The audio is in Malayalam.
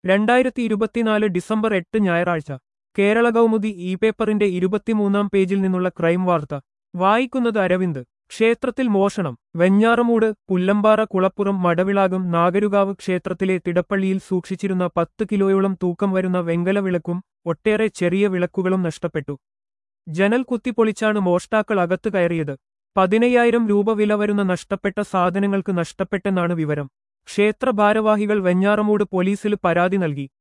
രണ്ടായിരത്തി ഇരുപത്തിനാല് ഡിസംബർ എട്ട് ഞായറാഴ്ച കേരള കൗമുദി ഇ പേപ്പറിന്റെ ഇരുപത്തിമൂന്നാം പേജിൽ നിന്നുള്ള ക്രൈം വാർത്ത വായിക്കുന്നത് അരവിന്ദ് ക്ഷേത്രത്തിൽ മോഷണം വെഞ്ഞാറമൂട് പുല്ലമ്പാറ കുളപ്പുറം മടവിളാകം നാഗരുകാവ് ക്ഷേത്രത്തിലെ തിടപ്പള്ളിയിൽ സൂക്ഷിച്ചിരുന്ന പത്ത് കിലോയോളം തൂക്കം വരുന്ന വെങ്കല വിളക്കും ഒട്ടേറെ ചെറിയ വിളക്കുകളും നഷ്ടപ്പെട്ടു ജനൽ കുത്തിപ്പൊളിച്ചാണ് മോഷ്ടാക്കൾ അകത്ത് കയറിയത് പതിനയ്യായിരം രൂപ വില വരുന്ന നഷ്ടപ്പെട്ട സാധനങ്ങൾക്ക് നഷ്ടപ്പെട്ടെന്നാണ് വിവരം ക്ഷേത്ര ഭാരവാഹികൾ വെഞ്ഞാറമൂട് പോലീസിൽ പരാതി നൽകി